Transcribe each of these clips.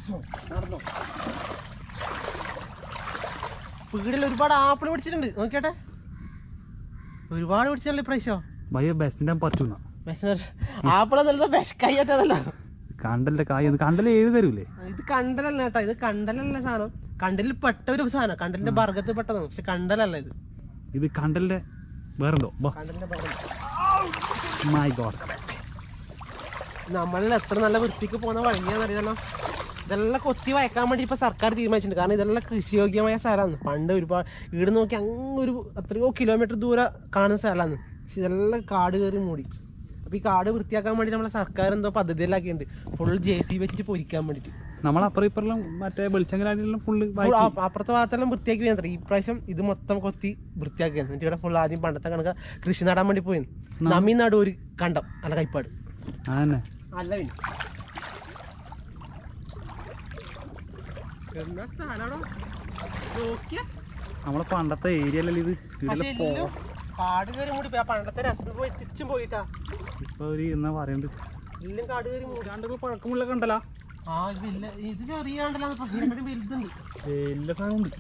നടന്നോ വീടിൽ ഒരുപാട് ആപ്പിൾ പിടിച്ചിട്ടുണ്ട് നോക്കിയാട്ടെ ഒരുപാട് പിടിച്ചല്ലേ ഇപ്രാവശ്യോ ഭയ ബെസ്റ്റിൻ്റെ പറ്റുന്ന ആപ്പിളെന്നല്ല വിഷക്കായിട്ടതല്ല കണ്ടലിന്റെ കായ ഇത് കണ്ടൽ ഏഴ് തരൂലേ ഇത് കണ്ടലല്ല കേട്ടോ ഇത് കണ്ടലല്ല സാധനം കണ്ടലിൽ പെട്ട ഒരു സാധനം കണ്ടലിന്റെ വർഗത്തിൽ പെട്ടതാണ് പക്ഷെ കണ്ടലല്ല ഇത് ഇത് കണ്ടലിന്റെ വേറെന്തോ ബാ കണ്ടലിന്റെ വർഗം മൈ ഗോഡ് നമ്മളിൽ എത്ര നല്ല വൃത്തിക്ക് പോകുന്ന വഴിയാണെന്നറിയാലോ ഇതെല്ലാം കൊത്തി വയക്കാൻ വേണ്ടി ഇപ്പൊ സർക്കാർ തീരുമാനിച്ചിട്ടുണ്ട് കാരണം ഇതെല്ലാം കൃഷിയോഗ്യമായ സ്ഥലമാണ് പണ്ട് ഒരുപാട് ഇവിടെ നോക്കി അങ്ങ് ഒരു എത്രയോ കിലോമീറ്റർ ദൂരം കാണുന്ന സ്ഥലമാണ് പക്ഷെ ഇതെല്ലാം കാട് കയറി മൂടി അപ്പൊ ഈ കാട് വൃത്തിയാക്കാൻ വേണ്ടി നമ്മളെ സർക്കാർ എന്തോ പദ്ധതിയിലാക്കിയിട്ടുണ്ട് ഫുൾ ജെ സി വെച്ചിട്ട് പൊരിക്കാൻ വേണ്ടിയിട്ട് നമ്മൾ അപ്പുറം ഇപ്പുറം മറ്റേ വെളിച്ചങ്കലാടിയെല്ലാം ഫുള്ള് ഫുൾ ആ- അപ്പുറത്തെ ഭാഗത്തെല്ലാം വൃത്തിയാക്കി വേണ്ട ഈ പ്രാവശ്യം ഇത് മൊത്തം കൊത്തി വൃത്തിയാക്കിയാണ് എന്നിട്ട് ഇവിടെ ഫുൾ ആദ്യം പണ്ടത്തെ കണക്ക് കൃഷി നടാൻ വേണ്ടി പോയി നമ്മി നടു ഒരു കണ്ടം അല്ല കൈപ്പാട് അതന്നെ അല്ല പിന്നെ എന്നാ സ്ഥലാണോ നോക്കിയാ നമ്മളെ പണ്ടത്തെ ഏരിയയിലല്ലേ ഇത് പക്ഷെ ഇതിലെ പോ എല്ലാം കാട് കയറി മൂടി പോയി. ആ പണ്ടത്തെ രസം പോയി തിച്ചും പോയിട്ടാ ഇപ്പൊ ഒരു എന്നാ പറയണ്ട് എല്ലാം കാട് കയറി മൂടി കണ്ടത് പഴക്കമുള്ള കണ്ടല്ല ആ ഇത് ഇല്ല ഇത് ചെറിയ കണ്ടല്ലോ ഇതിനെക്കാട്ടും വലുതുണ്ട് എല്ലാ സാധനം ഉണ്ട്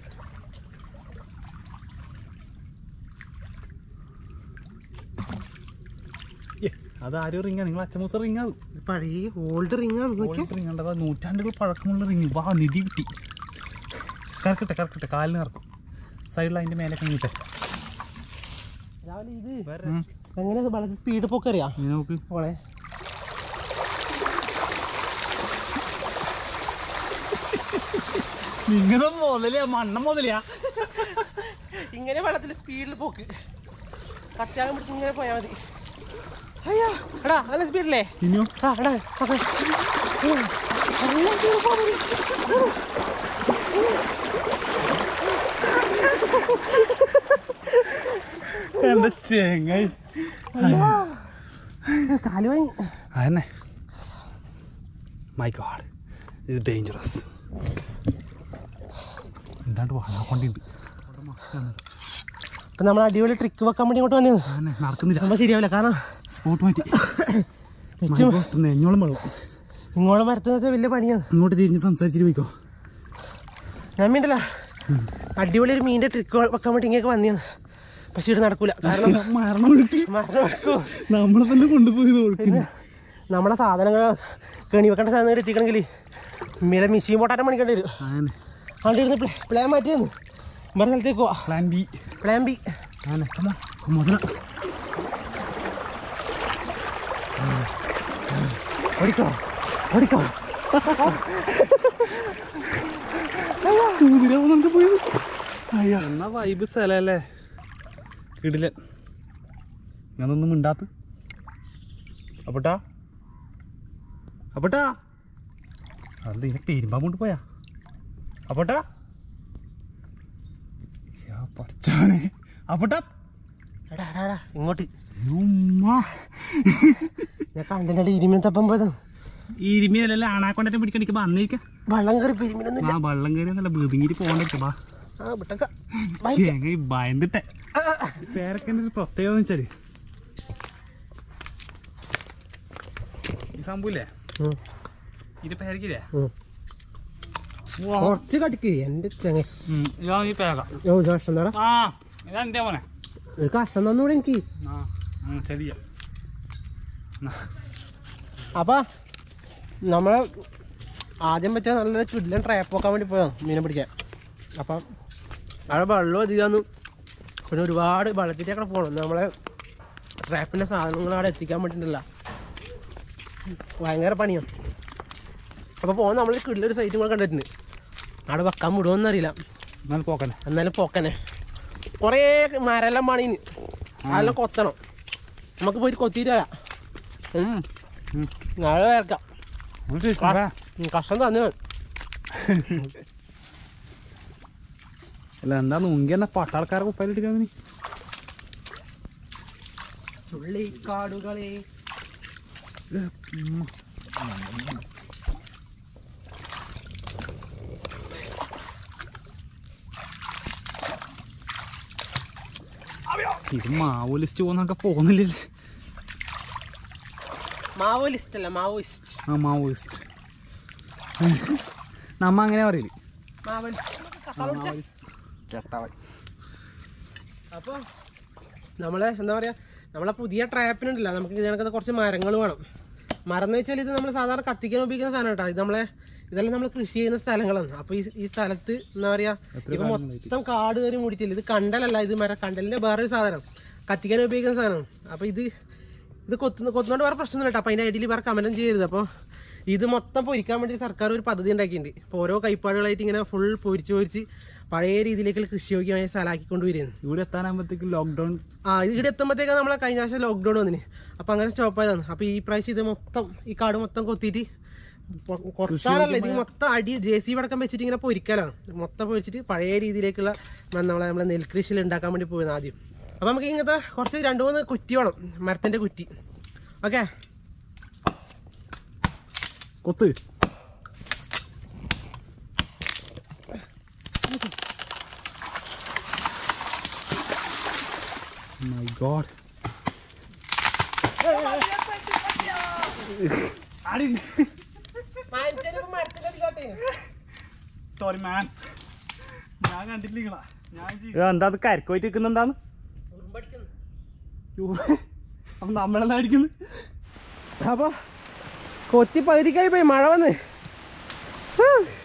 ഏ അതാരും റിങ്ങാ നിങ്ങൾ അച്ഛമൂസ റിങ്ങാ അത് ഇത് പഴയ ഓൾഡ് റിംഗ് ആണ് നോക്കിയാ റിങ് ഉണ്ട് അതാ നൂറ്റാണ്ടുകൾ പഴക്കമുള്ള റിങ് വാ നിധി കിട്ടി കറക്കട്ടെ കറക്കട്ടെ കാലിന് കറക്കും സൈഡിൽ അതിന്റെ മേലെ കങ്ങിട്ടെ രാവിലെ ഇത് എങ്ങനെ വളരെ സ്പീഡ് പൊക്കറിയാ ഇങ്ങനെ നോക്ക് ഓളെ നിങ്ങളുടെ മുതലയാ മണ്ണ മുതലയാ ഇങ്ങനെ വെള്ളത്തിൽ സ്പീഡിൽ പോക്ക് കത്യാകം പിടിച്ച് ഇങ്ങനെ പോയാൽ മതി അയ്യോ എടാ നല്ല സ്പീഡില്ലേ ഇനിയോ ആ എടാ ഓക്കെ എന്താ ചേങ്ങായി കാല് വാങ്ങി അതന്നെ മൈ ഗാഡ് ഇസ് ഡേഞ്ചറസ് എന്താണ്ട് വാങ്ങാൻ കൊണ്ടിണ്ട് ഇപ്പൊ നമ്മൾ അടിപൊളി ട്രിക്ക് വെക്കാൻ വേണ്ടി ഇങ്ങോട്ട് വന്നത് അതന്നെ നടക്കുന്നില്ല നമ്മൾ ശരിയാവില്ല കാരണം സ്പോട്ട് മാറ്റി ഏറ്റവും നെഞ്ഞോളം വെള്ളം ഇങ്ങോട്ട് മരത്തിന് വെച്ചാൽ വലിയ പണിയാണ് ഇങ്ങോട്ട് തിരിഞ്ഞ് സംസാരിച്ചിട്ട് പോയിക്കോ ഞാൻ മീണ്ടല്ല അടിപൊളി ഒരു മീനിന്റെ ട്രിക്ക് വെക്കാൻ വേണ്ടി ഇങ്ങനെ വന്നിയാണ് പക്ഷെ ഇത് നടക്കൂല കാരണം മരണം ഒഴുക്കി മരം വെക്കും. നമ്മളെ തന്നെ കൊണ്ടുപോയത് ഒഴുക്കി നമ്മളെ സാധനങ്ങൾ കെണി വെക്കേണ്ട സാധനങ്ങൾ എത്തിക്കണമെങ്കിൽ മീനെ മിഷീൻ പോട്ടാറ്റം പണിക്കേണ്ടി വരും അതന്നെ വണ്ടി ഇരുന്ന് പ്ലാൻ മാറ്റിയെന്ന് മറ്റേ സ്ഥലത്തേക്ക് പോവാ പ്ലാൻ ബി പ്ലാൻ ബി അതന്നെ കമാ മുതല ഓടിക്കോ ഓടിക്കോ എന്നാ വൈബ് സ്ഥലല്ലേ കിടിലൻ ഞാനൊന്നും മിണ്ടാത്ത് അപ്പട്ടാ അപ്പട്ടാ അത് ഇതിനെ പെരുമ്പാൻ കൊണ്ട് പോയാ അപ്പട്ടാ ശ്ശാ, പടച്ചോനെ അപ്പട്ടാ എടാ എടാ എടാ ഇങ്ങോട്ട് ഉമ്മാ. ഞാൻ കണ്ടില്ല ഇരുമിനെ തപ്പം പോയതാണ് ഇരുമിയല്ലേ ആണാക്കൊണ്ടേ പിടിക്കണിക്ക് വന്നിരിക്കാം വള്ളം കയറി പിരിമിനൊന്നും ആ വള്ളം കയറി നല്ല ബീതിങ്ങിട്ട് പോകണ്ടേ ബാ ആ വിട്ടക്ക ചേങ്ങ ഈ ഭയന്നിട്ടെ പേരൊക്കെ ഒരു പ്രത്യേകത എന്ന് വെച്ചാല് ഈ സംഭവമില്ലേ ഇത് പേരക്കില്ലേ കുറച്ച് കടിക്ക് എന്റെ ചെങ്ങ ഇതാ ഈ പേര ഓ ഇത് കഷ്ടം എന്താടാ ആ ഇതാ എന്റെ മോനെ ഇത് കഷ്ടം തന്നൂടെ എനിക്ക് ആ ഉം, ശരിയാ അപ്പൊ നമ്മള് ആദ്യം വെച്ച നല്ലൊരു ചുല്ലൻ ട്രാപ്പ് വെക്കാൻ വേണ്ടി പോയതാണ് മീനെ പിടിക്കാൻ അപ്പം അവിടെ വെള്ളം അധികമാണ് പിന്നെ ഒരുപാട് വെള്ളത്തിലേക്ക് പോകണം നമ്മളെ ട്രാപ്പിൻ്റെ സാധനങ്ങൾ അവിടെ എത്തിക്കാൻ വേണ്ടിയിട്ടില്ല ഭയങ്കര പണിയാണ് അപ്പോൾ പോകുന്ന നമ്മൾ കിടിലൊരു സൈറ്റും കൂടെ കണ്ടിട്ടുണ്ട് അവിടെ വെക്കാൻ വിടുമെന്ന് അറിയില്ല എന്നാൽ പോക്കനെ എന്നാലും പോക്കനെ കുറേ മരെല്ലാം പണീന് അതെല്ലാം കൊത്തണം നമുക്ക് പോയിട്ട് കൊത്തിയിട്ട് വരാം ഉം. ഉം. നാളെ വരക്കാം ഒന്ന് ടേസ്റ്റ് നോക്കാം. ഉം, കഷ്ടം തന്നെ അല്ല എന്താ നുങ്കി എന്നാ പട്ടാൾക്കാരെ കുപ്പായിലിട്ട് നീ ചുള്ളിക്കാടുകളെ ഇത് മാവോലിസ്റ്റ് പോകുന്നൊക്കെ പോകുന്നില്ലല്ലേ മാവോലിസ്റ്റ് അല്ല മാവോയിസ്റ്റ് ആ മാവോയിസ്റ്റ് നമ്മ അങ്ങനെ പറയല് മാവൻ അപ്പോൾ നമ്മളെ എന്താ പറയുക നമ്മളെ പുതിയ ട്രാപ്പിനുണ്ടല്ലോ നമുക്ക് ഇതിനകത്ത് കുറച്ച് മരങ്ങൾ വേണം മരം എന്ന് വെച്ചാൽ ഇത് നമ്മൾ സാധാരണ കത്തിക്കാൻ ഉപയോഗിക്കുന്ന സാധനം കേട്ടോ ഇത് നമ്മളെ ഇതെല്ലാം നമ്മൾ കൃഷി ചെയ്യുന്ന സ്ഥലങ്ങളാണ് അപ്പോൾ ഈ ഈ സ്ഥലത്ത് എന്താ പറയുക ഇപ്പം മൊത്തം കാട് കയറി മൂടിയിട്ടില്ല ഇത് കണ്ടലല്ല ഇത് മരം കണ്ടലിൻ്റെ വേറൊരു സാധനം കത്തിക്കാൻ ഉപയോഗിക്കുന്ന സാധനം അപ്പോൾ ഇത് ഇത് കൊത്തുന്ന കൊത്തുന്നോണ്ട് വേറെ പ്രശ്നമൊന്നും കേട്ടോ അപ്പോൾ അതിൻ്റെ ഐഡിയിൽ വേറെ കമൻറ്റും ചെയ്യരുത് അപ്പോൾ ഇത് മൊത്തം പൊരിക്കാൻ വേണ്ടി സർക്കാർ ഒരു പദ്ധതി ഉണ്ടാക്കിയിട്ടുണ്ട് ഇപ്പോൾ ഓരോ കൈപ്പാടുകളായിട്ട് ഇങ്ങനെ ഫുൾ പൊരിച്ച് പൊരിച്ച് പഴയ രീതിയിലേക്കുള്ള കൃഷിയോഗ്യമായ സ്ഥലമാക്കിക്കൊണ്ട് വരുന്നത് ഇവിടെ എത്താനാകുമ്പോഴത്തേക്കും ലോക്ക്ഡൗൺ ആ ഇത് ഇവിടെ എത്തുമ്പോഴത്തേക്കാണ് നമ്മളെ കഴിഞ്ഞ ആഴ്ച ലോക്ക്ഡൗൺ വന്നിന് അപ്പോൾ അങ്ങനെ സ്റ്റോപ്പ് ആയതാണ് അപ്പോൾ ഈ പ്രാവശ്യം ഇത് മൊത്തം ഈ കാട് മൊത്തം കൊത്തിയിട്ട് പൊ- കൊത്താനല്ല ഇത് മൊത്തം അടി ജെ സി അടക്കം വെച്ചിട്ട് ഇങ്ങനെ പൊരിക്കലാണ് മൊത്തം പൊരിച്ചിട്ട് പഴയ രീതിയിലേക്കുള്ള നമ്മളെ നമ്മളെ നെൽകൃഷിയിൽ ഉണ്ടാക്കാൻ വേണ്ടി പോയത് ആദ്യം അപ്പോൾ നമുക്ക് ഇങ്ങനത്തെ കുറച്ച് രണ്ട് മൂന്ന് കുറ്റി വേണം മരത്തിൻ്റെ കുറ്റി ഓക്കെ കൊത്ത് മൈ ഗോഡ് സോറി മാൻ ഞാൻ കണ്ടിട്ടില്ല ഞാൻ എന്താ അത് കരക്കോയിട്ട് നിൽക്കുന്ന എന്താന്ന് അപ്പം നമ്മളെല്ലാം അടിക്കുന്നു അപ്പോൾ കൊത്തി പകുതിക്കായി പോയി മഴ വന്ന് ഹൂ.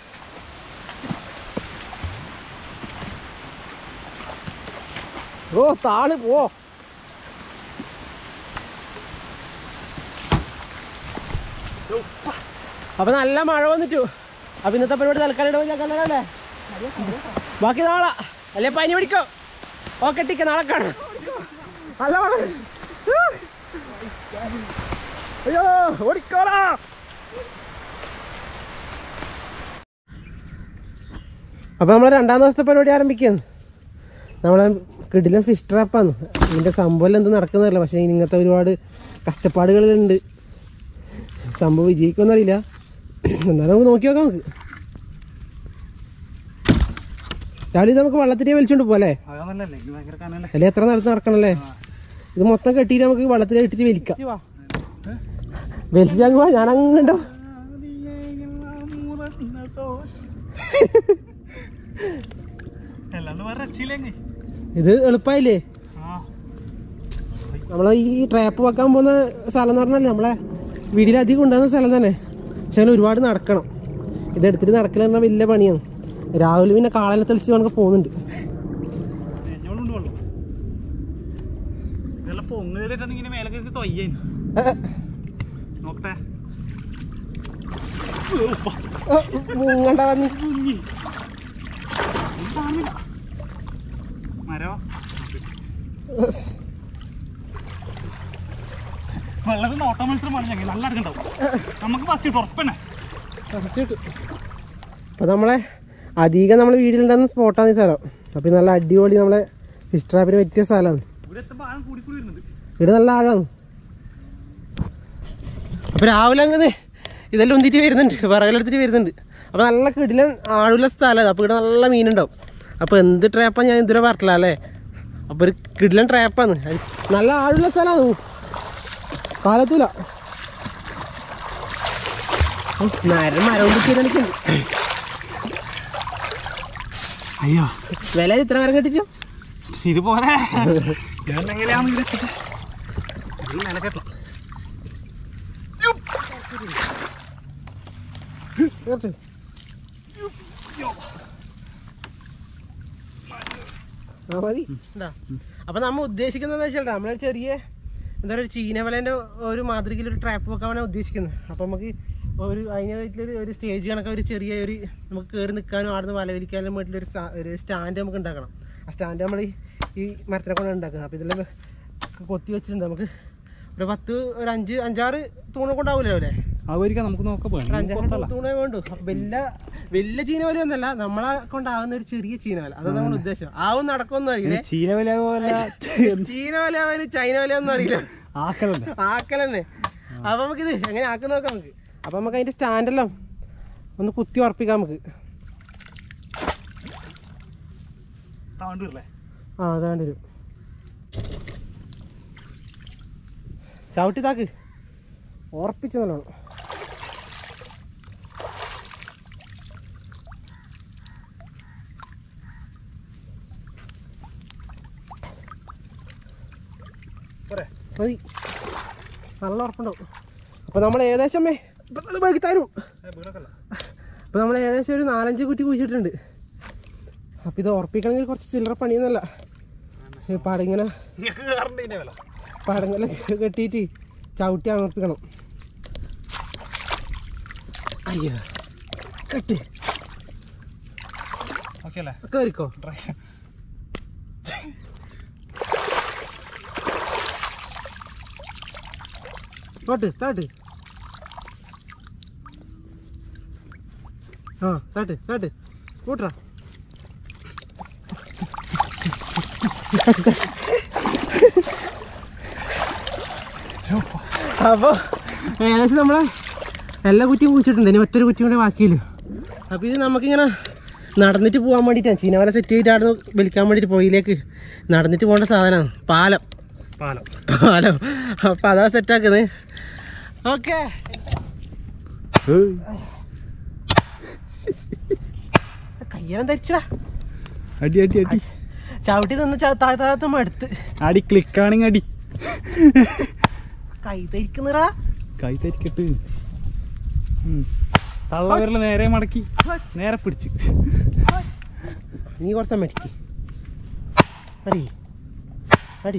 ഓ താള് പോ അപ്പൊ നല്ല മഴ വന്നിട്ടു അപ്പൊ ഇന്നത്തെ പരിപാടി തൽക്കാലം ഇടുമ്പോൾ ഞാൻ കണ്ടല്ലേ ബാക്കി നാളെ അല്ലേ പനി പിടിക്കോ ഓക്കെ ടിക്ക നാളെ കാണാം നല്ല മഴ ഹൂ. അയ്യോ ഓടിക്കോളാ അപ്പോൾ നമ്മൾ രണ്ടാം ദിവസത്തെ പരിപാടി ആരംഭിക്കുകയാണ് നമ്മളെ കിടിലൻ ഫിഷ് ട്രാപ്പാണ് ഇതിൻ്റെ സംഭവം എന്ത് നടക്കുന്നതല്ല പക്ഷേ ഇങ്ങനത്തെ ഒരുപാട് കഷ്ടപ്പാടുകളുണ്ട് സംഭവം വിജയിക്കുമെന്നറിയില്ല എന്നാലും നമുക്ക് നോക്കി നോക്കാം നമുക്ക് രാവിലെ ഇത് നമുക്ക് വെള്ളത്തിലേ വലിച്ചോണ്ട് പോലെ അതാണല്ലേ ഇത് ഭയങ്കര കനല്ലേ അല്ലെ എത്ര നടത്ത് നടക്കണല്ലേ ഇത് മൊത്തം കെട്ടിയിട്ട് നമുക്ക് വെള്ളത്തിൽ ഇട്ടിട്ട് വലിക്കാം വലിച്ചാൽ പോവാ ഞാൻ അങ്ങണ്ടോ അല്ലാണ്ട് വേറെ രക്ഷയില്ലെങ്കിൽ ഇത് എളുപ്പമായില്ലേ ആ നമ്മളെ ഈ ട്രാപ്പ് വെക്കാൻ പോകുന്ന സ്ഥലം എന്ന് പറഞ്ഞാൽ നമ്മളെ വീടിൽ അധികം ഉണ്ടാകുന്ന സ്ഥലം തന്നെ പക്ഷെ അതിൽ ഒരുപാട് നടക്കണം ഇത് എടുത്തിട്ട് നടക്കൽ പറഞ്ഞാൽ വലിയ പണിയാണ് രാവിലെ പിന്നെ കാളനെ തെളിച്ച് നമുക്ക് പോകുന്നുണ്ട് എന്നോടുണ്ട് വെള്ളം ഇതെല്ലാം പൊങ്ങുകയറിയിട്ട് ഇങ്ങനെ മേലെ കയറി തൊയ്യേന് നോക്കട്ടെ മുങ്ങണ്ട വന്ന് കുഞ്ഞി കാണുന്നില്ല മരോ വെള്ളത്തിൽ നോട്ട മത്സരമാണ് ഞങ്ങൾ നല്ല അടുക്കുണ്ടാവും നമുക്ക് ഫസ്റ്റ് ഉറപ്പന്നെ അപ്പോൾ നമ്മളെ അധികം നമ്മൾ വീട്ടിലുണ്ടാകുന്ന സ്പോട്ടാണ് ഈ സ്ഥലം അപ്പോൾ ഇത് നല്ല അടിപൊളി നമ്മളെ ഫിഷ് ട്രാപ്പിന് പറ്റിയ സ്ഥലമാണ് ഇവിടെ എത്തുമ്പോൾ ആഴം കൂടി കൂടി വരുന്നുണ്ട് ഇവിടെ നല്ല ആഴാണ് അപ്പോൾ രാവിലെ അങ്ങനെ ഇതെല്ലാം ഒന്നിട്ട് വരുന്നുണ്ട് വിറകലെടുത്തിട്ട് വരുന്നുണ്ട് അപ്പോൾ നല്ല കിടിലൻ ആഴുള്ള സ്ഥലമാണ് അപ്പോൾ ഇവിടെ നല്ല മീനുണ്ടാവും അപ്പോൾ എന്ത് ട്രാപ്പാണ് ഞാൻ ഇതുവരെ പറഞ്ഞില്ല അല്ലേ അപ്പോൾ ഒരു കിടിലൻ ട്രാപ്പാണ് നല്ല ആഴുള്ള സ്ഥലമാണ് കാലത്തൂല നരം മരം കൊണ്ട് നിൽക്കുന്നു അയ്യോ വില ഇത്ര മരം കെട്ടിച്ചോ ഇത് പോരെ ഞാൻ എങ്ങനെയാണ് ഇത് എത്തിച്ചത് ഇത് മേലെ കെട്ടണം കേട്ട് ആ മതി അപ്പൊ നമ്മ ഉദ്ദേശിക്കുന്നത് വെച്ചാൽ നമ്മളെ ചെറിയ എന്താ പറയുക ചീനവലേൻ്റെ ഒരു മാതൃകയിൽ ഒരു ട്രാപ്പ് വെക്കാനാണ് ഉദ്ദേശിക്കുന്നത് അപ്പൊ നമുക്ക് ഒരു അതിന് വീട്ടിലൊരു ഒരു സ്റ്റേജ് കണക്കെ ഒരു ചെറിയ ഒരു നമുക്ക് കയറി നിൽക്കാനും ആടുന്ന് വല വലിക്കാനും വേണ്ടിയിട്ട് ഒരു സ്ഥാ- ഒരു സ്റ്റാൻഡ് നമുക്ക് ഉണ്ടാക്കണം ആ സ്റ്റാൻഡ് നമ്മൾ ഈ ഈ മരത്തിനെ കൊണ്ട് ഉണ്ടാക്കുന്നത് അപ്പോൾ ഇതെല്ലാം കൊത്തി വെച്ചിട്ടുണ്ട് നമുക്ക് ഒരു പത്ത് ഒരു അഞ്ച് അഞ്ചാറ് തൂണൊക്കെ ഉണ്ടാവില്ലല്ലോ അല്ലേ അവരിക്കാം നമുക്ക് നോക്കാം ഒരു അഞ്ചാറ് തൂണേ വേണ്ടു അപ്പൊ വലിയ വലിയ ചീനവല ഒന്നല്ല നമ്മളെ കൊണ്ടാകുന്ന ഒരു ചെറിയ ചീനവല അതാണ് നമ്മുടെ ഉദ്ദേശം ആവും നടക്കുമെന്ന് അറിയില്ലേ ചീന വില പോലെ ചീനവല അവന് ചൈന വല ഒന്നും അറിയില്ല ആക്കലുണ്ട് ആക്കലന്നെ അപ്പൊ നമുക്കിത് എങ്ങനെ ആക്കി നോക്കാം നമുക്ക് അപ്പൊ നമുക്ക് അതിന്റെ സ്റ്റാൻഡെല്ലാം ഒന്ന് കുത്തി ഉറപ്പിക്കാം നമുക്ക് താണ്ടൂരല്ലേ ആ അതാണ്ട് വരും ചവിട്ടി താക്ക് ഉറപ്പിച്ച് നല്ലോണം മതി നല്ല ഉറപ്പുണ്ടാവും അപ്പോൾ നമ്മൾ ഏകദേശം ഇപ്പം അത് ബാക്കി തരും അപ്പോൾ നമ്മൾ ഏകദേശം ഒരു നാലഞ്ച് കുറ്റി കുഴിച്ചിട്ടുണ്ട് അപ്പോൾ ഇത് ഉറപ്പിക്കണമെങ്കിൽ കുറച്ച് ചില്ലറ പണിയൊന്നുമല്ല ഈ പടങ്ങനെ നിങ്ങൾക്ക് കയറണ്ട ഇതിന്റെ വില പടങ്ങനെ കെട്ടിയിട്ട് ചവിട്ടി അമർപ്പിക്കണം അയ്യോ കെട്ട് ഓക്കെ അല്ലേ കയറിക്കോ ട്രൈ തോട്ട് താട്ട് ആ താട്ട് താട്ട് കൂട്ടറ അപ്പോൾ ഏകദേശം നമ്മളെ എല്ലാ കുറ്റിയും കുഴിച്ചിട്ടുണ്ട് ഇനി ഒറ്റൊരു കുറ്റി കൂടെ ബാക്കിയില്ല അപ്പോൾ ഇത് നമുക്കിങ്ങനെ നടന്നിട്ട് പോകാൻ വേണ്ടിയിട്ടാണ് ചീനവല സെറ്റ് ചെയ്തിട്ട് അവിടെ നിന്ന് വലിക്കാൻ വേണ്ടിയിട്ട് പോയിലേക്ക് നടന്നിട്ട് പോകേണ്ട സാധനമാണ് പാലം പാലം പാലം അപ്പം അതാ സെറ്റാക്കുന്നത് ഓക്കെ കയ്യെല്ലാം ധരിച്ചടാ അടി അടി അടി ചവിട്ടി നിന്ന് താഴത്ത മടുത്ത് അടി ക്ലിക്കാണെങ്കിൽ അടി കൈ ധരിക്കുന്നടാ കൈ തരിക്കട്ട് തള്ളവരിൽ നേരെ മടക്കി നേരെ പിടിച്ച് നീ കുറച്ച് മേടിക്ക് അടി അടി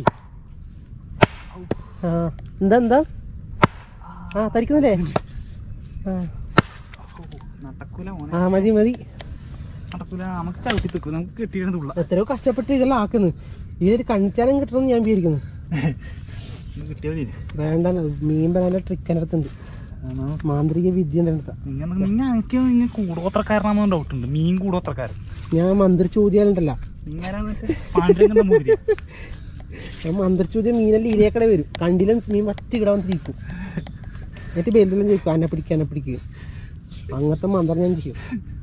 ആ എന്താ എന്താ ആ തരിക്കുന്നില്ലേ ആ നടക്കൂല മോനെ ആ മതി മതി നടക്കൂല നമുക്ക് ചവിട്ടി തെക്കും നമുക്ക് കെട്ടിയിരുന്ന തുള്ള എത്രയോ കഷ്ടപ്പെട്ട് ഇതെല്ലാം ആക്കുന്നു ഇതിലൊരു കണിച്ചാലും കിട്ടണമെന്ന് ഞാൻ വിചാരിക്കുന്നു കിട്ടിയാൽ മതി വേണ്ട മീൻ പറയാനുള്ള ട്രിക്ക് എൻ്റെ അടുത്തുണ്ട് മാന്ത്രിക വിദ്യ എൻ്റെ അടുത്താ നിങ്ങൾ നിങ്ങൾ എനിക്ക് നിങ്ങൾ കൂടോത്രക്കാരനാണെന്ന് ഡൗട്ട് ഉണ്ട് മീൻ കൂടോത്രക്കാരൻ ഞാൻ മന്ത്രിച്ച് ഊതിയാലുണ്ടല്ല നിങ്ങാരാണ് പാണ്ഡ്യങ്ങളുടെ മുതിരി ഞാൻ മന്ത്രിച്ച് ഊതിയ മീനെല്ലാം ഇരേക്കടെ വരും കണ്ടിലും മീൻ മറ്റു കിടാൻ വന്നിരിക്കും എന്നിട്ട് ബെല്ലെല്ലാം ചോദിക്കും അന്നെ പിടിക്കുക എന്നെ പിടിക്കുക അങ്ങനത്തെ മന്ത്രം ഞാൻ ചെയ്യും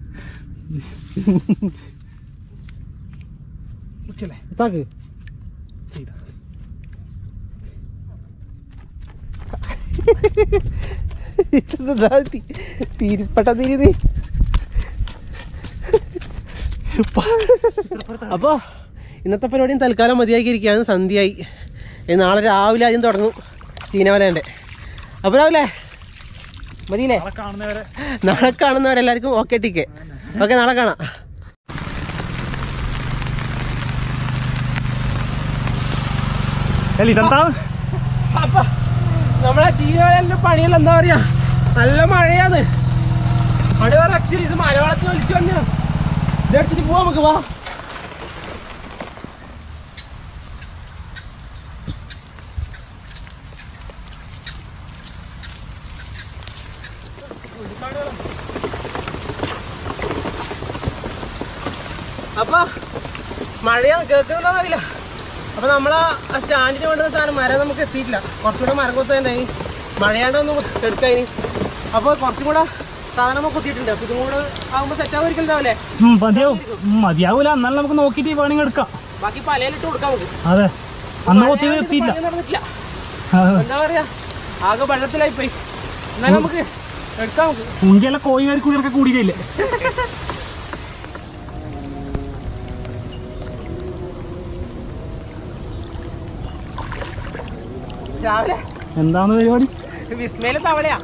ഓക്കെ അല്ലേ എത്താക്ക് ചെയ്താ ഇതെന്താ തി- തിരിപ്പട്ട തിരി നീ അപ്പോൾ ഇന്നത്തെ പരിപാടിയും തൽക്കാലം മതിയാക്കിയിരിക്കുകയാണ് സന്ധ്യയായി ഇനി നാളെ രാവിലെ ആദ്യം തുടങ്ങും ചീനവലേൻ്റെ അപ്പോൾ രാവിലെ മതിയില്ലേ നാളെ കാണുന്നവരെ നാളെ കാണുന്നവരെല്ലാവർക്കും ഓക്കെ ടിക്കെ ഓക്കെ നാളെ കാണാം അല്ല ഇതെന്താ അപ്പൊ നമ്മളെ ചീനവലേൻ്റെ പണികൾ എന്താ പറയാ നല്ല മഴയാണ് മഴ വേറെ ആക്ച്വലി ഇത് മലയാളത്തിൽ ഒലിച്ചു വന്നു ഇതെടുത്തിട്ട് പോവാം നമുക്ക് വാ അപ്പൊ മഴയാണ് കേൾക്കുന്നുണ്ടോ അറിയില്ല അപ്പൊ നമ്മളാ ആ സ്റ്റാൻഡിന് വേണ്ടുന്ന സാധനം മരം നമുക്ക് എത്തിയിട്ടില്ല കുറച്ചുകൂടെ മരം കൊത്തുണ്ടായി മഴയാണ്ടൊന്നും എടുക്കാനി അപ്പോൾ കുറച്ചും കൂടെ സാധനം നമുക്ക് കൊത്തിയിട്ടുണ്ട് അപ്പൊ ഇതും കൂടെ ആകുമ്പോൾ സെറ്റ് ആവുമായിരിക്കുന്നുണ്ടാവില്ലേ ഉം, മതിയാവും ഉം, മതിയാവൂല എന്നാലും നമുക്ക് നോക്കിയിട്ട് വേണമെങ്കിൽ എടുക്കാം ബാക്കി പലയിലിട്ട് കൊടുക്കാം നമുക്ക് അതെ അന്ന് കൊത്തി മഴയായോണ്ട് എത്തിയില്ല പണി നടന്നിട്ടില്ല ആ, എന്താ പറയാ ആകെ വെള്ളത്തിലായി പോയി എന്നാലും നമുക്ക് എടുക്കാം നമുക്ക് ഉങ്കിയെല്ലാം കോഴിക്കാർ കുടിയൊക്കെ കൂടിയില്ലേ രാവിലെ എന്താണ് പരിപാടി വിസ്മയിലെ തവളയാ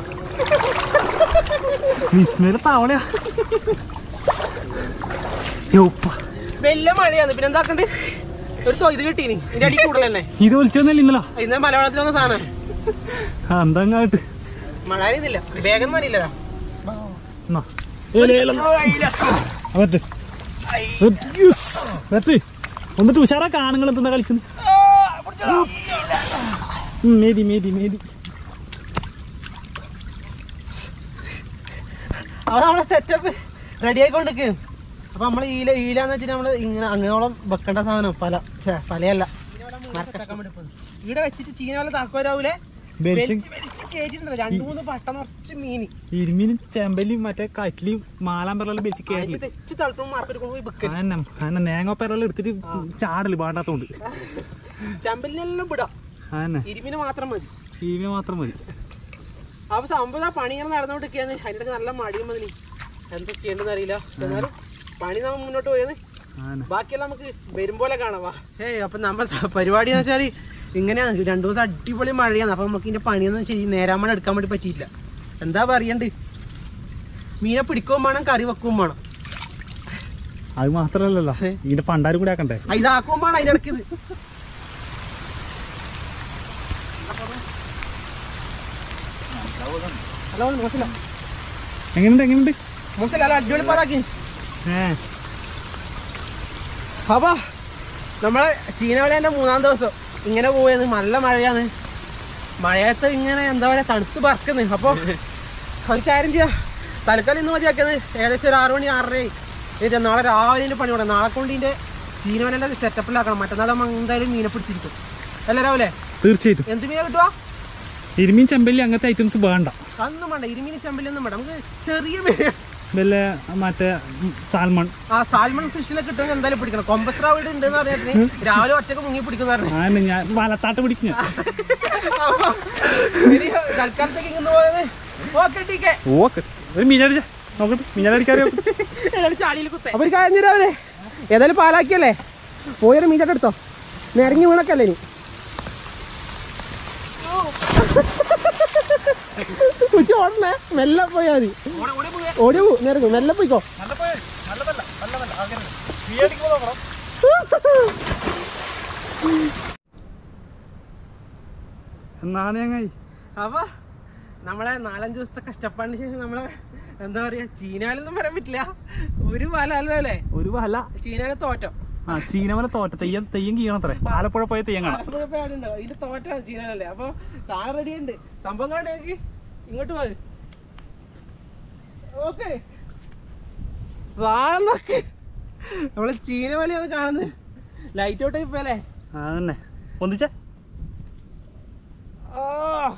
വിസ്മയിലെ തവളയാ യോപ്പ. വലിയ മഴയാണ് പിന്നെ എന്താക്കണ്ട് ഒരു തൊയ്ത് കിട്ടീനി ഇതിന്റെ അടി കൂടുതൽ തന്നെ ഇത് വിളിച്ചൊന്നുമില്ല ഇന്നലാ ഇന്ന് മലയാളത്തിൽ വന്ന സാധനം ആ, എന്താ അങ്ങാട്ട് മഴ അറിയുന്നില്ല വേഗം അറിയില്ല എന്നാ. ഏല്, ഏല്, എന്നാ. വരട്ടെ. വരട്ടെ. യ്യോ. വരട്ടെ. എന്നിട്ട് ഉഷാറാ കാണുങ്ങൾ എന്താ കളിക്കുന്നു ഉം, മേതി മേതി മേതി അപ്പൊ നമ്മളെ സെറ്റപ്പ് റെഡി ആയിക്കൊണ്ടിരിക്ക് അപ്പൊ നമ്മള് ഈല ഈലാന്ന് വെച്ചിട്ട് നമ്മള് ഇങ്ങനെ അങ്ങനോളം വെക്കേണ്ട സാധനം പല ഛെ, പലയല്ല ഇവിടെ വെച്ചിട്ട് ചീന പോലെ താക്കോലാവൂലേ വെലിച്ച് വെച്ച് വെച്ച് കേട്ടിട്ടുണ്ട് രണ്ടു മൂന്ന് പട്ട നിറച്ച് മീന് ഇരുമീനും ചെമ്പലിയും മറ്റേ കറ്റിലിയും മാലാമ്പറലെല്ലാം വെച്ച് കയറി അതില് തെച്ച് തളപ്പം മാർക്കെടുക്കുമ്പോ പോയി വെക്കല് അതന്നെ അതന്നെ നേങ്ങോപ്പരെല്ലാം എടുത്തിട്ട് ചാടല് പാണ്ടാത്തോണ്ട് ചമ്പലിനെല്ലാം വിടാം അതന്നെ ഇരുമിന് മാത്രം മതി ടി വി മാത്രം മതി അപ്പൊ സംഭവം ആ പണി ഇങ്ങനെ നടന്നുകൊണ്ടിരിക്കുകയാണ് അതിൻ്റെ ഇടയ്ക്ക് നല്ല മടിയും മതി എന്താ ചെയ്യേണ്ടതെന്ന് അറിയില്ല പക്ഷെ എന്നാലും പണി നമ്മൾ മുന്നോട്ട് പോയത് അതന്നെ ബാക്കിയെല്ലാം നമുക്ക് വരുമ്പോലെ കാണാം വാ ഏയ് അപ്പം നമ്മ സ- പരിപാടി എന്ന് വെച്ചാൽ ഇങ്ങനെയാണ് രണ്ടു ദിവസം അടിപൊളി മഴയാണ് അപ്പൊ നമുക്ക് ഇതിന്റെ പണിയൊന്നും ശരി നേരാമണം എടുക്കാൻ വേണ്ടി പറ്റിയില്ല എന്താ പറയണ്ട് മീനെ പിടിക്കുകയും വേണം കറി വെക്കുകയും വേണം അത് മാത്രല്ലല്ലോ ഇതിന്റെ പണ്ടാരും കൂടെ ആക്കണ്ടേ ആ, ഇതാക്കുകയും വേണം അതിന്റെ ഇടയ്ക്ക് ഇത് ഹലോ മോശമില്ല എങ്ങനെയുണ്ട് എങ്ങനെയുണ്ട് മോശമില്ല അല്ല അടിപൊളി പാതാക്കി ഏ അപ്പൊ നമ്മളെ ചീനവലേന്റെ മൂന്നാം ദിവസം ഇങ്ങനെ പോയത് നല്ല മഴയാണ് മഴയത്ത് ഇങ്ങനെ എന്താ പറയാ തണുത്ത് പറക്കുന്നു അപ്പൊ ഒരു കാര്യം ചെയ്യാം തൽക്കാലം ഇന്ന് മതിയാക്കിയത് ഏകദേശം ഒരു ആറു മണി ആറരയായി ഇത് നാളെ രാവിലെ ഇതിന്റെ പണി തുടങ്ങും നാളെ കൊണ്ട് ഇതിന്റെ ചീനവലേന്റെ സെറ്റപ്പിലാക്കണം മറ്റന്നാൾ നമ്മൾ എന്തായാലും മീനെ പിടിച്ചിരിക്കും അല്ലേ രാവിലെ തീർച്ചയായിട്ടും എന്ത് മീനെ കിട്ടുക ഇരുമീൻ ചെമ്പല്ലി അങ്ങനത്തെ ഐറ്റംസ് വേണ്ട അതൊന്നും വേണ്ട ഇരുമീന് ചെമ്പലൊന്നും വേണ്ട നമുക്ക് ചെറിയ മീൻ വല്ല മറ്റേ സാൽമൺ ആ സാൽമൺ ഫിഷിനെ കിട്ടുമെങ്കിൽ എന്തായാലും പിടിക്കണം കൊമ്പസ്രാ വീട് ഉണ്ടെന്ന് പറഞ്ഞിട്ട് രാവിലെ ഒറ്റക്ക് മുങ്ങി പിടിക്കുന്ന പറഞ്ഞു ആ ഞാൻ വലത്താട്ട് പിടിക്കും ഞാൻ ഇനി തൽക്കാലത്തേക്ക് ഇങ്ങനെ പോയത് ഓക്കെ ടീക്കേ ഓക്കെ ഒരു മീനടിച്ച നോക്കട്ടെ മീനടിക്കാരോ അപ്പൊ ഒരു കാര്യം തരാവല്ലേ ഏതായാലും പാലാക്കിയല്ലേ പോയൊരു മീറ്റൊക്കെ എടുത്തോ നിരങ്ങി വീണക്കല്ലേ ഇനി ഉച്ച ഓടണേ മെല്ലെ പോയാ മതി ഓടി പോ നിരങ്ങും മെല്ലെ പോയിക്കോ എന്നാണ് ഞങ്ങായി അപ്പൊ നമ്മളെ നാലഞ്ച് ദിവസത്തെ കഷ്ടപ്പാടിന് ശേഷം നമ്മളെ എന്താ പറയാ ചീനാലൊന്നും പറയാൻ പറ്റില്ല ഒരു വല അല്ലോ അല്ലേ ഒരു വല ചീനാലെ തോറ്റം ആ ചീനമല തോറ്റ തെയ്യം തെയ്യം കീണത്രേ ആലപ്പുഴ പോയ തെയ്യം കാണാം ആലപ്പുഴ പേടുണ്ടോ ഇത് തോറ്റാണ് ചീനാലല്ലേ അപ്പൊ സാധനം റെഡി ഉണ്ട് സംഭവം കണ്ടേക്ക് ഇങ്ങോട്ട് പോയി ഓക്കെ സാധനം നോക്ക് നമ്മളെ ചീന വലിയാണ് കാണുന്നത് ലൈറ്റ് ഔട്ട് ഇപ്പൊ അല്ലേ ആ തന്നെ ഒന്നിച്ചേ ആ.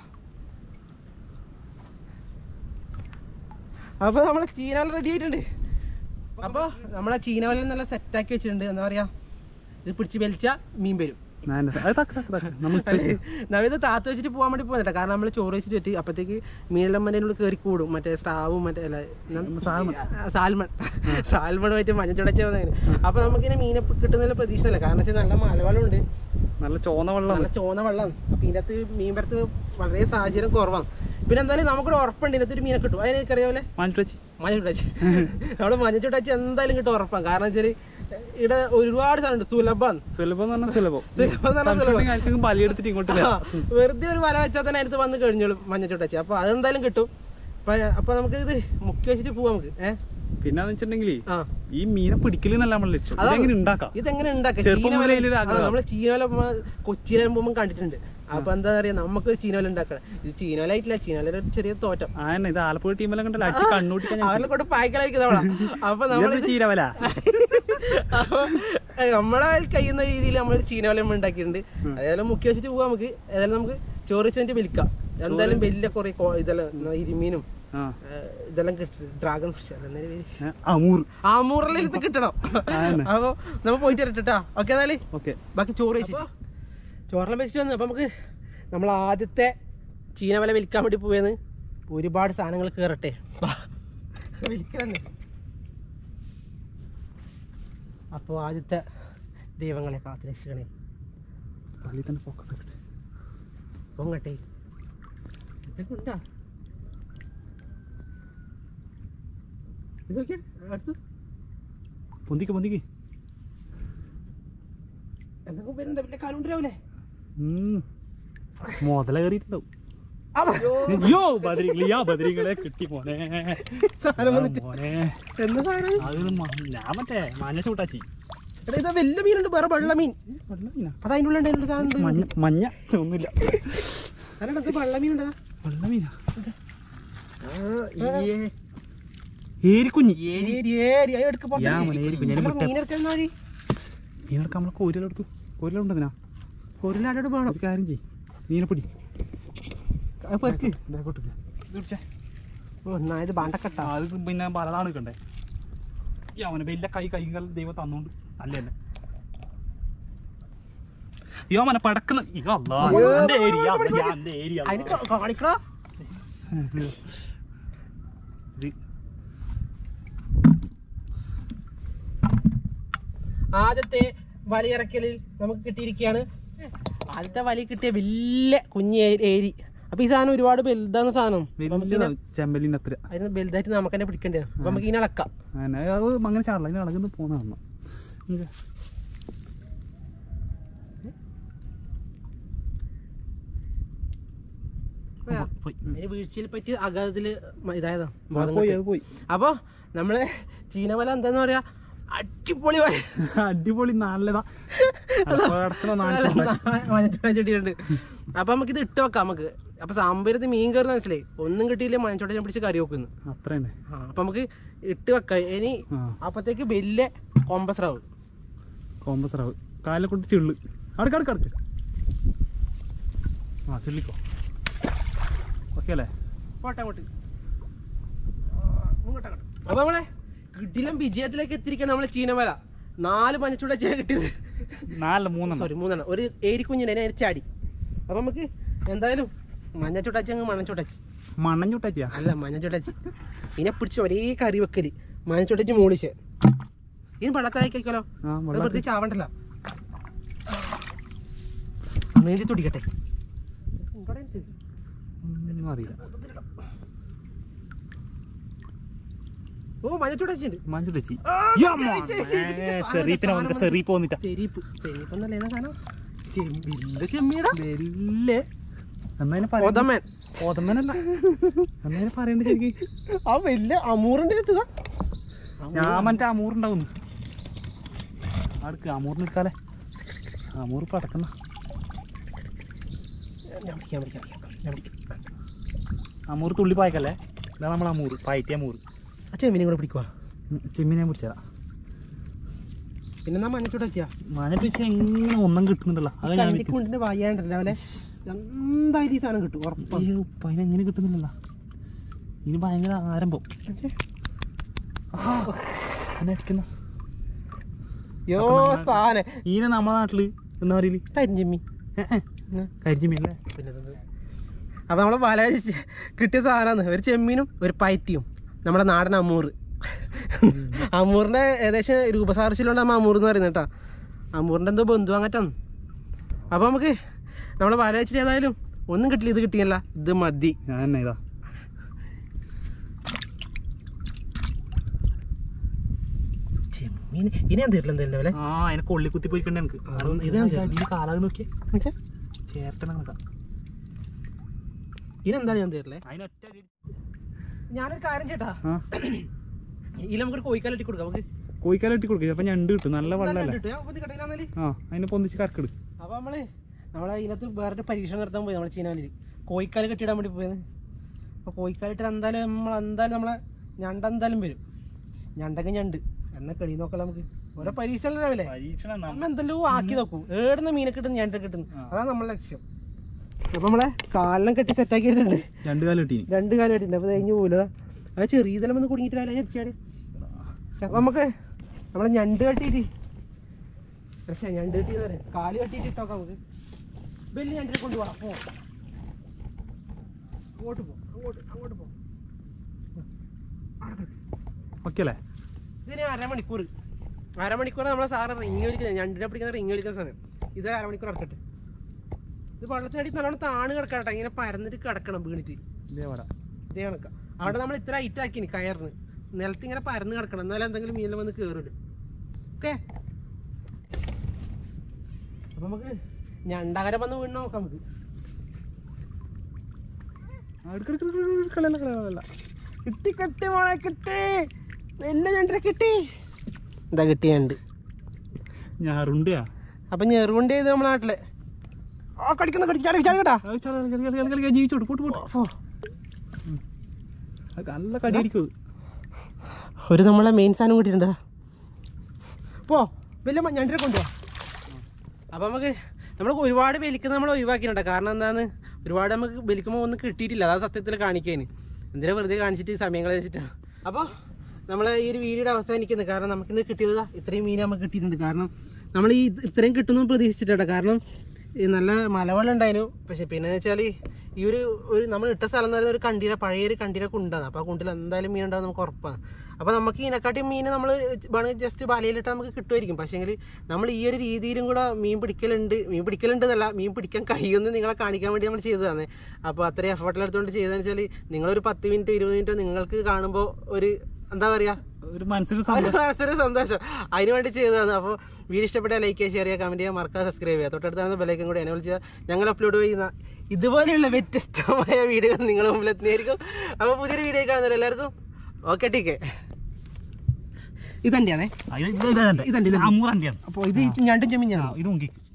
അപ്പൊ നമ്മളെ ചീനവല റെഡി ആയിട്ടുണ്ട് അപ്പൊ നമ്മളെ ചീനവല നല്ല സെറ്റാക്കി വെച്ചിട്ടുണ്ട് എന്താ പറയാ ഇത് പിടിച്ച് വലിച്ച മീൻ വരും ഞാൻ അത് തക്ക് തക്ക് തക്ക് നമ്മൾ നവിത് താത്ത് വെച്ചിട്ട് പോകാൻ വേണ്ടി പോകുന്നില്ല കാരണം നമ്മൾ ചോറ് വെച്ചിട്ട് വെച്ച് അപ്പത്തേക്ക് മീനെല്ലാം മറ്റേ കയറി കൂടും മറ്റേ സ്രാവും മറ്റേ അല്ല ന- സാൽമൺ. ആ, സാൽമൺ സാൽമൺ മറ്റേ മഞ്ഞച്ചുടച്ച അപ്പൊ നമുക്കിങ്ങനെ മീനെ കിട്ടുന്നതിൽ പ്രതീക്ഷയില്ല കാരണം വെച്ചാൽ നല്ല മലവെള്ളം ഉണ്ട് നല്ല ചോന്ന വെള്ളം നല്ല ചോന്ന വെള്ളമാണ് അപ്പൊ ഇതിനകത്ത് മീൻ പരത്ത് വളരെ സാഹചര്യം കുറവാണ് പിന്നെ എന്തായാലും നമുക്കൊരു ഉറപ്പുണ്ട് ഇതിനകത്ത് ഒരു മീനെ കിട്ടും അതിനൊക്കെ അറിയാമല്ലേ മാനിട്ട് വെച്ച് മഞ്ഞച്ചുട്ടച്ച് നമ്മള് മഞ്ഞച്ചുട്ടച്ച് എന്തായാലും കിട്ടും ഉറപ്പാണ് കാരണം വെച്ചാല് ഇവിടെ ഒരുപാട് സാധനമുണ്ട് സുലഭം സുലഭം എന്ന് പറഞ്ഞാൽ സുലഭം സുലഭം എന്ന് പറഞ്ഞാൽ സുലഭം ആർക്കും ബലിയെടുത്തിട്ട് ഇങ്ങോട്ട് വരാം. ആ, വെറുതെ ഒരു വല വെച്ചാൽ തന്നെ അടുത്ത് വന്ന് കഴിഞ്ഞോളും മഞ്ഞച്ചുട്ടച്ച് അപ്പൊ അതെന്തായാലും കിട്ടും അപ്പൊ അപ്പൊ നമുക്ക് ഇത് മുക്കി വെച്ചിട്ട് പോവാം നമുക്ക് ഏഹ് പിന്നെ വെച്ചിട്ടുണ്ടെങ്കിൽ ആ ഈ മീനെ പിടിക്കല് എന്നല്ല നമ്മളെ ലക്ഷ്യം അതാണ്. ഇതെങ്ങനെ ഉണ്ടാക്കാം ഇതെങ്ങനെ ഉണ്ടാക്കാം ചെറുപ്പം മുതലേ ഇതിലൊരു ആഗ്രഹം. നമ്മള് ചീനോല കൊച്ചിയിലെ പോകുമ്പോൾ കണ്ടിട്ടുണ്ട് അപ്പൊ എന്താ പറയാ നമുക്ക് ചീനോല ഉണ്ടാക്കണം ഇത് ചീനോലായിട്ടില്ല ചീനോല ഒരു ചെറിയ തോറ്റം ആ തന്നെ ഇത് ആലപ്പുഴ ടീമെല്ലാം കണ്ടല്ലോ അടിച്ച് കണ്ണൂട്ടിക്കാൻ അവരെ കൊണ്ട് പായ്ക്കലായിരിക്കും തവണ അപ്പൊ നമ്മൾ ചീരവല അപ്പൊ നമ്മളെ കഴിയുന്ന രീതിയിൽ നമ്മളൊരു ചീനോലം ഉണ്ടാക്കിയിട്ടുണ്ട് അതായത് മുക്കി വെച്ചിട്ട് പോവാം നമുക്ക് ഏതായാലും നമുക്ക് ചോറ് വെച്ചിട്ട് വിളിക്കാം എന്തായാലും വലിയ കുറെ കോ- ഇതെല്ലാം എന്നാ ഇരുമീനും ആ ഏ, ഇതെല്ലാം കിട്ടും ഡ്രാഗൺ ഫിഷ് അല്ല ഏ, അമൂർ ആ മൂറലിലത്ത് കിട്ടണം ആണ്. അപ്പൊ നമ്മൾ പോയിട്ട് വരട്ടാ ഓക്കെ എന്നാല് ഓക്കെ ബാക്കി ചോറ് വെച്ചിട്ട് ചോറെല്ലാം വെച്ചിട്ട് വന്നു അപ്പൊ നമുക്ക് നമ്മൾ ആദ്യത്തെ ചീന വല വലിക്കാൻ വേണ്ടി പോയെന്ന് ഒരുപാട് സാധനങ്ങൾ കയറട്ടെ വലിക്കലെന്ന് അപ്പോൾ ആദ്യത്തെ ദൈവങ്ങളെ കാത്തു രക്ഷിക്കണേ തള്ളി തന്നെ ഫോക്കസ് ആക്കട്ടെ പൊങ്ങട്ടെ ഇതൊക്കെ ഉണ്ടാ ഇതൊക്കെ അടുത്ത് പൊന്തിക്ക് പൊന്തിക്ക് എന്തൊക്കെ പേരുണ്ട് വലിയ കാലുണ്ടാവൂലേ ഉം. മുതല കയറിയിട്ടുണ്ടാവും അയ്യോ ബദരികളെ യാ ബദരികളെ കിട്ടി മോനെ സാധനം വന്നിട്ട് മോനെ എന്താ സാധനം അത് മ- ഞാൻ മറ്റേ മഞ്ഞ ചൂട്ടാച്ചി എടാ ഇത് വലിയ മീനുണ്ട് വേറെ വെള്ള മീൻ വെള്ള മീനാ അത് അതിൻ്റെ ഉള്ളിൽ ഉണ്ടായിരുന്ന സാധനം ഉണ്ട്. മഞ്ഞ മഞ്ഞ ഒന്നുമില്ല അതെടാ, ഇത് വെള്ള മീൻ ഉണ്ടതാ വെള്ള മീനാ ഏരിക്കുഞ്ഞി ഏരി ഏരി ഏരി അത് എടുക്ക് പുറത്ത് യാ മോനെ, ഏരി കുഞ്ഞ്. നമ്മൾ വിട്ടെ. മീൻ എടുക്കാൻ എന്നാ മതി മീനെടുക്കാൻ നമ്മളെ കോരിലെടുത്തു കോരിലുണ്ടതിനാ ഒരു ലാടോട് വേണം ഒരു കാര്യം ചെയ് മീനെ പിടി അത് പെർക്ക് ബാക്കോട്ട് ഓ എന്നാ ഇത് ബാണ്ടക്കട്ട അത് പിന്നെ പലതാണ് നിൽക്കണ്ടേ ഈ അവനെ വലിയ കൈ കൈകൾ ദൈവം തന്നോണ്ട് നല്ലതന്നെ അയ്യോ അവനെ പടക്കുന്ന അയ്യോ അല്ലാ, എന്റെ ഏരിയ അല്ല, എന്റെ ഏരിയ അതിന് കാ- കാണിക്കടാ ഇത് ആദ്യത്തെ വലയിറക്കലിൽ നമുക്ക് കിട്ടിയിരിക്കുകയാണ് ആദ്യത്തെ വലി കിട്ടിയ വലിയ കുഞ്ഞ് ഏ- ഏരി അപ്പൊ ഈ സാധനം ഒരുപാട് വലുതാണ് സാധനം അപ്പൊ നമുക്ക് വലിയ ചെമ്പലിന്റെ അത്ര അതിന് വലുതായിട്ട് നമുക്ക് തന്നെ പിടിക്കേണ്ടത് അപ്പൊ നമുക്ക് ഇതിനെ ഇളക്കാം അങ്ങനെ അത് അങ്ങനെ ചാടില്ല ഇങ്ങനെ ഇളകുന്നു പോകുന്ന കാണണം ഇങ്ങ്. പോയി അതിന് വീഴ്ചയിൽ പറ്റി അഗാധത്തില് ഇതായതാ അത് പോയി അത് പോയി അപ്പൊ നമ്മള് ചീനവല എന്താന്ന് പറയാ അടിപൊളി വല. അടിപൊളി നല്ലതാ കിടക്കണ മഞ്ഞച്ചോട്ടിയുണ്ട് അപ്പൊ നമുക്ക് ഇത് ഇട്ട് വെക്കാം നമുക്ക് അപ്പൊ സാമ്പാരത്ത് മീൻ കയറുന്ന മനസ്സിലായി ഒന്നും കിട്ടിയില്ല മഞ്ഞച്ചോട്ട പിടിച്ച് കറി വെക്കുന്നു അത്ര തന്നെ ആ, അപ്പൊ നമുക്ക് ഇട്ട് വെക്കാം ഇനി ആ അപ്പത്തേക്ക് വലിയ കോമ്പസ്രാവ് കോമ്പസ് റാവ് കാലിനെ കൊണ്ട് ചെള്ളു അടുക്ക് അടുക്ക് അടുക്ക് ആ ചെള്ളിക്കോ ഓക്കെ അല്ലേ പോട്ടെ അങ്ങോട്ട് അപ്പൊ നമ്മളെ കിടിലം വിജയത്തിലേക്ക് എത്തിയിരിക്കണം നമ്മളെ ചീനമല നാല് മഞ്ഞച്ചൂട കിട്ടിയത് നാലല്ല മൂന്നെണ്ണം സോറി മൂന്നെണ്ണം ഒരു ഏരിക്കുഞ്ഞിനെ അതിനെ ചാടി അപ്പൊ നമുക്ക് എന്തായാലും മഞ്ഞച്ചൂട്ടച്ചി അങ്ങ് മണച്ചൂട്ടച്ചി മണ്ണൻ ചുട്ടാച്ചിയാ അല്ല മഞ്ഞച്ചൂട്ടച്ചി ഇതിനെ പിടിച്ച് ഒരേ കറി വെക്കല് മഞ്ഞച്ചൂട്ടച്ചി മൂളിച്ച് ഇനി വെള്ളത്തായിക്കോ ആ അത് വെള്ളം വെറുതെ ചാവണ്ടല്ലോ നീന്തി തുടിക്കട്ടെ ഒന്നും അറിയില്ല ഓ മഞ്ഞച്ചൂട്ടച്ചി ഉണ്ട് മഞ്ചുട്ടച്ചി ചേച്ചി, ചേച്ചി, സെറീപ്പിനെ വന്നിട്ട് സെറീപ്പ് വന്നിട്ടാ തെരീപ്പ് തെരീപ്പ് എന്നല്ല ഏതാ സാധനം ചെമ്മീൻ. വലിയ ചെമ്മീടാ വലിയ എന്നതിനെ പറയാ ഒതമൻ ഓതമ്മനല്ല എന്നതിനെ പറയണ്ട ശരിക്കും ആ വലിയ അമൂറിന്റെ അടുത്തതാ ഞാൻ മറ്റേ അമൂറുണ്ടാവുന്നു അടുക്ക് അമൂറിന് എടുക്കാലേ അമൂർ പടക്കുന്ന ഞാൻ പിടിക്കാം പിടിക്കാം പിടിക്കാം. ഞാൻ പിടിക്കാം അമൂർ തുള്ളി പായ്ക്കല്ലേ ഇതാ നമ്മൾ അമൂർ പായറ്റി അമൂർ ആ ചെമ്മീനും കൂടെ പിടിക്കുവാ ചെമ്മീനെ പിടിച്ചതാ പിന്നെ എന്നാ മഞ്ഞച്ചൂട്ടച്ചിയാ മഞ്ഞട്ട് വെച്ചാൽ എങ്ങനെ ഒന്നും കിട്ടുന്നുണ്ടല്ലോ അത് ഞാൻ വിറ്റ്. കണ്ടിക്കുണ്ടിന്റെ വായാണ്ടല്ലോ അവലെ എന്തായാലും ഈ സാധനം കിട്ടും ഉറപ്പാണ് അയ്യോ ഉപ്പ അതിനെങ്ങനെ കിട്ടുന്നില്ലല്ലോ ഇനി ഭയങ്കര ആരംഭം എന്നെ അടിക്കുന്ന യോ സാധനം ഈനെ നമ്മളെ നാട്ടില് എന്താ പറയല് കരിഞ്ചെമ്മി കരിച്ചിമീൻ അല്ലേ പിന്നെ അപ്പൊ നമ്മളെ വല വെച്ച് കിട്ടിയ സാധനമാണ് ഒരു ചെമ്മീനും ഒരു പയറ്റിയും നമ്മുടെ നാടൻ അമൂറ് അമൂറിന്റെ ഏകദേശം രൂപസാദൃശ്യമുണ്ട് നമ്മ അമൂർ എന്ന് പറയുന്നത് കേട്ടോ അമൂറിന്റെ എന്തോ ബന്ധു അങ്ങറ്റാന്ന് അപ്പൊ നമുക്ക് നമ്മളെ വല വെച്ചിട്ട് ഏതായാലും ഒന്നും കിട്ടില്ല ഇത് കിട്ടിയല്ല ഇത് മതി ഞാൻ തന്നെ ഇതാ ചെമ്മീൻ ഇനി ഞാൻ തീരില്ല എന്തായാലും അല്ലേ ആ അതിനെ കൊള്ളി കുത്തി പോയിക്കണ്ട എനിക്ക് ആ, ഇത് ഞാൻ തരാം. അടിയിൽ കാലാകെ നോക്കിയേ മനസ്സിലാ? ചേർത്തണ കണക്കാ ഇനി എന്തായാലും ഞാൻ തീരില്ലേ അതിനൊറ്റ അടി ഞാനൊരു കാര്യം ചേട്ടാ ആ ഇതിൽ നമുക്കൊരു കോഴിക്കാലിട്ടി കൊടുക്കാം നമുക്ക് കോഴിക്കാല ഇട്ടി കൊടുക്കുക അപ്പൊ ഞണ്ട് കിട്ടും നല്ല വെള്ളമല്ലേ കിട്ടും. ഞാൻ ഒപ്പത്തി കടയിലാന്നാല് ആ അതിനെ പൊന്നിച്ച് കറക്കിട് അപ്പൊ നമ്മള് നമ്മളെ ഇതിനകത്ത് വേറെ പരീക്ഷണം നടത്താൻ പോയി നമ്മളെ ചീനാലിൽ കോഴിക്കാല് കെട്ടിയിടാൻ വേണ്ടി പോയത് അപ്പൊ കോഴിക്കാലിട്ട് എന്തായാലും നമ്മൾ എന്തായാലും നമ്മളെ ഞണ്ട് എന്തായാലും വരും ഞണ്ടൊക്കെ ഞണ്ട് എന്നാ കെടി നോക്കാം നമുക്ക് ഓരോ പരീക്ഷണം രാവിലെ പരീക്ഷണം നമ്മ എന്തെല്ലോ ആക്കി നോക്കൂ ഏടുന്ന മീനെ കിട്ടുന്നു ഞണ്ട് കിട്ടുന്നു ആ. അതാണ് നമ്മളെ ലക്ഷ്യം അപ്പൊ നമ്മളെ കാലിനും കെട്ടി സെറ്റാക്കി ഇട്ടിട്ടുണ്ട് രണ്ട് കാലം കിട്ടീനി രണ്ട് കാലം കെട്ടിട്ടുണ്ട് അപ്പൊ കഴിഞ്ഞ് പോലതാ അത് ചെറിയതെല്ലാം വന്ന് കുടുങ്ങിയിട്ടില്ല ചടിച്ചാടി അപ്പൊ നമുക്ക് നമ്മളെ ഞണ്ട് കെട്ടിയിട്ട് പക്ഷേ ഞണ്ട് കെട്ടിന്ന് പറയാം കാല് കെട്ടിയിട്ട് ഇട്ടോക്കാം നമുക്ക് വലിയ ഞണ്ടിനെ കൊണ്ടുപോകാം പോ അങ്ങോട്ട് പോ അങ്ങോട്ട് അങ്ങോട്ട് പോ ഓക്കെ അല്ലേ ഇതിന് അരമണിക്കൂർ അരമണിക്കൂർ നമ്മളെ സാറ് റിങ് ഒലിക്കുന്നത് ഞണ്ടിനെ പിടിക്കുന്ന റിങ് ഒലിക്കുന്ന സമയം ഇത് അരമണിക്കൂർ കിടക്കട്ടെ ഇത് വെള്ളത്തിനടി നല്ലോണം താണ് കിടക്കട്ടെ ഇങ്ങനെ പരന്നിട്ട് കിടക്കണം വീണിട്ട് ഇതേ വട ഇതേ കണക്കാ അവിടെ നമ്മൾ ഇത്ര ഹൈറ്റ് ആക്കിനി കയറിന് നിലത്ത് ഇങ്ങനെ പരന്ന് കിടക്കണം എന്നാലും എന്തെങ്കിലും മീനിൽ വന്ന് കയറിടും ഓക്കെ അപ്പൊ നമുക്ക് ഞണ്ടകര വന്ന് വീണ് നോക്കാം നമുക്ക് കളയല്ല കളയല്ല കിട്ടി കിട്ടി മോളെ കിട്ടി വലിയ ഞണ്ടിനെ കിട്ടി എന്താ കിട്ടിയ ഞണ്ട് ഞാറുണ്ടിയാ അപ്പൊ ഞെറുകൊണ്ട് ചെയ്ത് നമ്മുടെ നാട്ടില് ആ കടിക്കുന്ന കടിച്ചാടി ചാടി കേട്ടാ ജീവിച്ചോട്ട് പോട്ട് പോട്ട് ഓ, അത് നല്ല കടിയായിരിക്കും അത്. ഒരു നമ്മളെ മെയിൻ സാധനം കിട്ടിയിട്ടുണ്ട് പോ വലിയ മ- ഞണ്ടിനെ കൊണ്ടുപോവാ അപ്പൊ നമുക്ക് നമ്മൾ ഒരുപാട് വലിക്കുന്നത് നമ്മൾ ഒഴിവാക്കിയിട്ടുണ്ട് കാരണം എന്താന്ന് ഒരുപാട് നമുക്ക് വലിക്കുമ്പോൾ ഒന്നും കിട്ടിയിട്ടില്ല അതാ സത്യത്തിൽ കാണിക്കാൻ എന്തിനാ വെറുതെ കാണിച്ചിട്ട് ഈ സമയം കളഞ്ഞിട്ടാണ് അപ്പോൾ നമ്മൾ ഈ ഒരു വീഡിയോയുടെ അവസാനിക്കുന്നത് കാരണം നമുക്കിന്ന് കിട്ടിയത് ദാ ഇത്രയും മീൻ നമുക്ക് കിട്ടിയിട്ടുണ്ട് കാരണം നമ്മൾ ഈ ഇത്രയും കിട്ടുന്നു പ്രതീക്ഷിച്ചിട്ടാണ് കാരണം ഈ നല്ല മലവെള്ളം ഉണ്ടായിരുന്നു പക്ഷെ പിന്നെ വെച്ചാൽ ഈ ഒരു ഒരു നമ്മൾ ഇട്ട സ്ഥലം എന്ന് പറയുന്നത് ഒരു കണ്ടീര പഴയ ഒരു കണ്ടീര കുണ്ടാണ് അപ്പോൾ ആ കുണ്ടിൽ എന്തായാലും മീൻ ഉണ്ടാവും നമുക്ക് ഉറപ്പാണ് അപ്പോൾ നമുക്ക് ഇതിനെക്കാട്ടി മീൻ നമ്മൾ ജസ്റ്റ് വലയിലിട്ട് നമുക്ക് കിട്ടുമായിരിക്കും പക്ഷേങ്കിൽ നമ്മൾ ഈ ഒരു രീതിയിലും കൂടെ മീൻ പിടിക്കലുണ്ട് മീൻ പിടിക്കലുണ്ട് എന്നല്ല മീൻ പിടിക്കാൻ കഴിയുമെന്ന് നിങ്ങളെ കാണിക്കാൻ വേണ്ടി നമ്മൾ ചെയ്തതാണ് അപ്പോൾ അത്രയും എഫർട്ടിലെടുത്തുകൊണ്ട് ചെയ്തതെന്ന് വെച്ചാൽ നിങ്ങളൊരു പത്ത് മിനിറ്റ് ഇരുപത് മിനിറ്റ് നിങ്ങൾക്ക് കാണുമ്പോൾ ഒരു എന്താ പറയുക ഒരു മനസ്സിൽ ഒരു മനസ്സിന് സന്തോഷം അതിന് വേണ്ടി ചെയ്തതാണ് അപ്പോൾ വീഡിയോ ഇഷ്ടപ്പെട്ടാൽ ലൈക്ക് ചെയ്യുക ഷെയർ ചെയ്യുക കമൻറ്റ് ചെയ്യുക മറക്കാതെ സബ്സ്ക്രൈബ് ചെയ്യുക തൊട്ടടുത്താണ് ബെലൈക്കൻ കൂടി എന്നെ വിളിച്ചാൽ ഞങ്ങൾ അപ്ലോഡ് ചെയ്യുന്ന ഇതുപോലെയുള്ള വ്യത്യസ്തമായ വീഡിയോകൾ നിങ്ങളുടെ മുമ്പിൽ എത്തുന്നതായിരിക്കും അപ്പോൾ പുതിയൊരു വീഡിയോ കാണുന്നില്ല എല്ലാവർക്കും ഓക്കെ ടീക്കെ ഇതെന്റെയാണേ ഇതെന്റെ ഇതെന്റെ, ഇതെന്റെ. അമൂറന്റെ അപ്പോൾ ഇത് ഞണ്ടും ചെമ്മീൻ ഞാൻ ഇത് നോക്കി